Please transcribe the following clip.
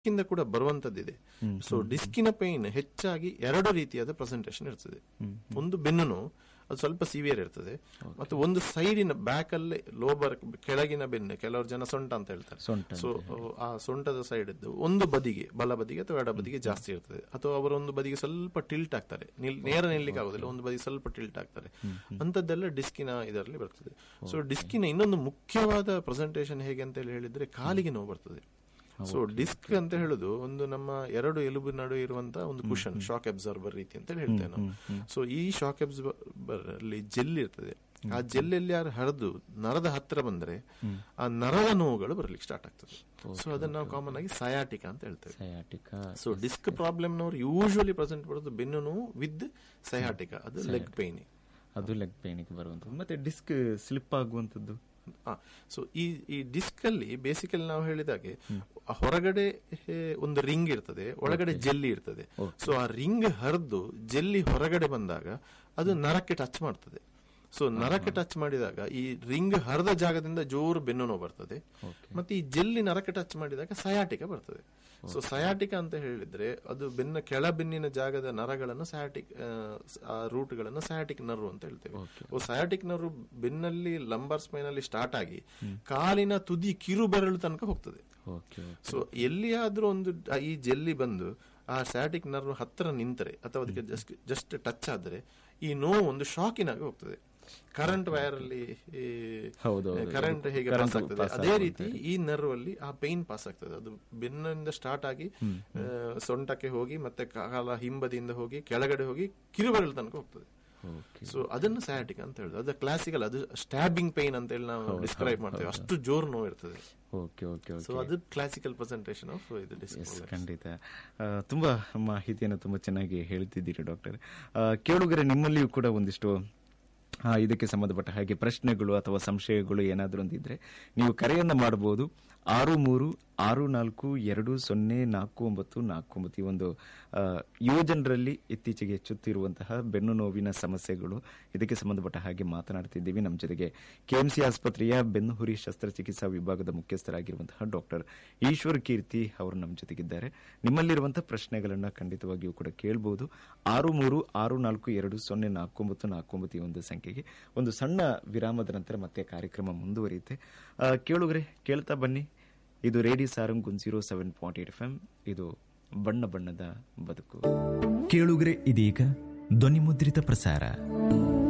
ಇಂದ ಕೂಡ ಬರುವಂತದ್ದಿದೆ so ಡಿಸ್ಕಿನ pine ಹೆಚ್ಚಾಗಿ ಎರಡು ರೀತಿಯಾದ ಪ್ರೆಸೆಂಟೇಷನ್ ಇರ್ತದೆ ಒಂದು ಬೆನ್ನು ನೋವು ಅದು ಸ್ವಲ್ಪ ಸಿವಿಯರ್ ಇರ್ತದೆ ಮತ್ತು ಒಂದು ಸೈಡಿನ ಬ್ಯಾಕ್ ಅಲ್ಲೇ ಲೋಬರ್ ಕೆಳಗಿನ ಬೆನ್ನು ಕೆಲವರು ಜನ ಸೊಂಟ ಅಂತ ಹೇಳ್ತಾರೆ ಸೊಂಟ ಸೊ ಆ ಸೊಂಟದ ಸೈಡ್ ಇದ್ದು ಒಂದು ಬದಿಗೆ ಬಲ ಬದಿಗೆ ಅಥವಾ ಎಡ ಬದಿಗೆ ಜಾಸ್ತಿ ಇರ್ತದೆ ಅಥವಾ ಅವರು ಒಂದು ಬದಿಗೆ ಸ್ವಲ್ಪ ಟಿಲ್ಟ್ ಆಗ್ತಾರೆ ನಿಲ್- ನೇರ ನಿಲ್ಲಿಕ್ಕೆ ಆಗೋದಿಲ್ಲ ಒಂದು ಬದಿ ಸ್ವಲ್ಪ ಟಿಲ್ಟ್ ಆಗ್ತಾರೆ ಅಂತದ್ದೆಲ್ಲ ಡಿಸ್ಕಿನ ಇದರಲ್ಲಿ ಬರ್ತದೆ ಸೊ ಡಿಸ್ಕಿನ ಇನ್ನೊಂದು ಮುಖ್ಯವಾದ ಪ್ರೆಸೆಂಟೇಷನ್ ಹೇಗೆ ಅಂತ ಹೇಳಿ ಹೇಳಿದ್ರೆ ಕಾಲಿಗೆ ನೋವು ಬರ್ತದೆ ಸೊ ಡಿಸ್ಕ್ ಅಂತ ಹೇಳುದು ಒಂದು ನಮ್ಮ ಎರಡು ಎಲುಬು ನಡುವೆ ಇರುವಂತಹ ಒಂದು ಕುಶನ್ ಶಾಕ್ ಅಬ್ಸರ್ಬರ್ ರೀತಿ ಅಂತ ಹೇಳಿ ಹೇಳ್ತೇವೆ ನಾವು ಸೊ ಈ ಶಾಕ್ ಅಬ್ಸರ್ಬರ್ ಅಲ್ಲಿ ಜೆಲ್ ಇರ್ತದೆ ಆ ಜೆಲ್ ಎಲ್ಲಿ ಯಾರು ಹರಿದು ನರದ ಹತ್ತಿರ ಬಂದ್ರೆ ಆ ನರದ ನೋವುಗಳು ಬರ್ಲಿಕ್ಕೆ ಸ್ಟಾರ್ಟ್ ಆಗ್ತದೆ ಸೊ ಅದನ್ನ ನಾವು ಕಾಮನ್ ಆಗಿ ಸಯಾಟಿಕಾ ಅಂತ ಹೇಳ್ತೇವೆ ಸಯಾಟಿಕಾ ಸೊ ಡಿಸ್ಕ್ ಪ್ರಾಬ್ಲಮ್ ನವರು ಯೂಶುವಲಿ ಪ್ರೆಸೆಂಟ್ ಬರೋದು ಬೆನ್ನು ನೋವು ವಿತ್ ಸಯಾಟಿಕಾ ಅದು ಲೆಗ್ ಪೈನ್ ಅದು ಲೆಗ್ ಪೇನಿಗೆ ಬರುವಂಥದ್ದು ಮತ್ತೆ ಡಿಸ್ಕ್ ಸ್ಲಿಪ್ ಆಗುವಂಥದ್ದು ಸೊ ಈ ಈ ಡಿಸ್ಕ್ ಅಲ್ಲಿ ಬೇಸಿಕಲಿ ನಾವು ಹೇಳಿದಾಗೆ ಆ ಹೊರಗಡೆ ಹೇ, ಒಂದು ರಿಂಗ್ ಇರ್ತದೆ ಒಳಗಡೆ ಜೆಲ್ಲಿ ಇರ್ತದೆ ಸೊ ಆ ರಿಂಗ್ ಹರಿದು ಜೆಲ್ಲಿ ಹೊರಗಡೆ ಬಂದಾಗ ಅದು ನರಕ್ಕೆ ಟಚ್ ಮಾಡ್ತದೆ ಸೊ ನರಕ್ಕೆ ಟಚ್ ಮಾಡಿದಾಗ ಈ ರಿಂಗ್ ಹರಿದ ಜಾಗದಿಂದ ಜೋರು ಬೆನ್ನು ನೋವು ಬರ್ತದೆ ಮತ್ತೆ ಈ ಜೆಲ್ಲಿ ನರಕ್ಕೆ ಟಚ್ ಮಾಡಿದಾಗ ಸಯಾಟಿಕ ಬರ್ತದೆ ಸೊ ಸಯಾಟಿಕ ಅಂತ ಹೇಳಿದ್ರೆ ಅದು ಬೆನ್ನ ಕೆಳ ಬೆನ್ನಿನ ಜಾಗದ ನರಗಳನ್ನು ಸಯಾಟಿಕ್ ಆ ರೂಟ್ಗಳನ್ನು ಸಯಾಟಿಕ್ ನರ್ವ್ ಅಂತ ಹೇಳ್ತೇವೆ ಓ ಸಯಾಟಿಕ್ ನರ್ವ್ ಬೆನ್ನಲ್ಲಿ ಲಂಬರ್ ಸ್ಪೈನ್ ಅಲ್ಲಿ ಸ್ಟಾರ್ಟ್ ಆಗಿ ಕಾಲಿನ ತುದಿ ಕಿರು ಬೆರಳು ತನಕ ಹೋಗ್ತದೆ ಓಕೆ ಸೊ ಎಲ್ಲಿಯಾದ್ರೂ ಒಂದು ಆ ಈ ಜೆಲ್ಲಿ ಬಂದು ಆ ಸ್ಯಾಟಿಕ್ ನರ್ವ್ ಹತ್ತಿರ ನಿಂತರೆ ಅಥವಾ ಅದಕ್ಕೆ ಜಸ್ಟ್ ಜಸ್ಟ್ ಟಚ್ ಆದ್ರೆ ಈ ನೋವು ಒಂದು ಶಾಕಿನಾಗಿ ಹೋಗ್ತದೆ ಕರೆಂಟ್ ವೈರ್ ಅಲ್ಲಿ ಹೌದು, ಹೌದು. ಕರೆಂಟ್ ಹೇಗೆ Current ಪಾಸ್ ಆಗ್ತದೆ pass ಅದೇ ರೀತಿ ಈ ನರ್ವ್ ಅಲ್ಲಿ ಆ ಪೈನ್ ಪಾಸ್ ಆಗ್ತದೆ ಅದು ಬೆನ್ನಿಂದ ಸ್ಟಾರ್ಟ್ ಆಗಿ ಆ, ಸೊಂಟಕ್ಕೆ ಹೋಗಿ ಮತ್ತೆ ಕಾಲ ಹಿಂಬದಿಯಿಂದ ಹೋಗಿ ಕೆಳಗಡೆ ಹೋಗಿ ಕಿರುಬೆರಳು ತನಕ ಹೋಗ್ತದೆ ಓಕೆ ಸೊ ಅದನ್ನ ಸಯಾಟಿಕ್ ಅಂತ ಹೇಳುದು ಅದು ಕ್ಲಾಸಿಕಲ್ ಅದು ಸ್ಟ್ಯಾಬಿಂಗ್ ಪೈನ್ ಅಂತ ಹೇಳಿ ನಾವು ಡಿಸ್ಕ್ರೈಬ್ ಮಾಡ್ತೇವೆ ಅಷ್ಟು ಜೋರ್ ನೋವು ಇರ್ತದೆ ಓಕೆ ಓಕೆ ಸೊ ಅದು ಕ್ಲಾಸಿಕಲ್ ಪ್ರೆಸೆಂಟೇಷನ್ ಆಫ್ ಇದು ಎಸ್ ಡಿಸ್ಕ್ ಖಂಡಿತ ಆ, ತುಂಬಾ ಮಾಹಿತಿಯನ್ನು ತುಂಬಾ ಚೆನ್ನಾಗಿ ಹೇಳ್ತಿದ್ದೀರಿ ಡಾಕ್ಟರ್ ಆ, ಕೇಳುಗರೆ ನಿಮ್ಮಲ್ಲಿಯೂ ಕೂಡ ಒಂದಿಷ್ಟು ಆ, ಇದಕ್ಕೆ ಸಂಬಂಧಪಟ್ಟ ಹಾಗೆ ಪ್ರಶ್ನೆಗಳು ಅಥವಾ ಸಂಶಯಗಳು ಏನಾದರೂ ಒಂದಿದ್ರೆ ನೀವು ಕರೆಯನ್ನ ಮಾಡಬಹುದು ಆರು ಮೂರು ಆರು ನಾಲ್ಕು ಎರಡು ಸೊನ್ನೆ ನಾಲ್ಕು ಒಂಬತ್ತು ನಾಲ್ಕು ಒಂಬತ್ತು ಈ ಒಂದು ಆ, ಯುವಜನರಲ್ಲಿ ಇತ್ತೀಚೆಗೆ ಹೆಚ್ಚುತ್ತಿರುವಂತಹ ಬೆನ್ನು ನೋವಿನ ಸಮಸ್ಯೆಗಳು ಇದಕ್ಕೆ ಸಂಬಂಧಪಟ್ಟ ಹಾಗೆ ಮಾತನಾಡ್ತಿದ್ದೀವಿ ನಮ್ಮ ಜೊತೆಗೆ ಕೆಎಂಸಿ ಆಸ್ಪತ್ರೆಯ ಬೆನ್ನು ಹುರಿ ಶಸ್ತ್ರಚಿಕಿತ್ಸಾ ವಿಭಾಗದ ಮುಖ್ಯಸ್ಥರಾಗಿರುವಂತಹ ಡಾಕ್ಟರ್ ಈಶ್ವರ್ ಕೀರ್ತಿ ಅವರು ನಮ್ಮ ಜೊತೆಗಿದ್ದಾರೆ ನಿಮ್ಮಲ್ಲಿರುವಂತಹ ಪ್ರಶ್ನೆಗಳನ್ನ ಖಂಡಿತವಾಗಿಯೂ ಕೂಡ ಕೇಳಬಹುದು ಆರು ಮೂರು ಆರು ನಾಲ್ಕು ಎರಡು ಸೊನ್ನೆ ನಾಲ್ಕು ಒಂಬತ್ತು ನಾಲ್ಕು ಒಂಬತ್ತು ಈ ಒಂದು ಸಂಖ್ಯೆಗೆ ಒಂದು ಸಣ್ಣ ವಿರಾಮದ ನಂತರ ಮತ್ತೆ ಕಾರ್ಯಕ್ರಮ ಮುಂದುವರಿಯುತ್ತೆ ಆ, ಕೇಳುಗರೆ ಕೇಳ್ತಾ ಬನ್ನಿ ಇದು radio Sarang zero seven point eight F M ಇದು ಬಣ್ಣ ಬಣ್ಣದ ಬದುಕು ಕೇಳುಗರೆ ಇದೀಗ ಧ್ವನಿಮುದ್ರಿತ ಪ್ರಸಾರ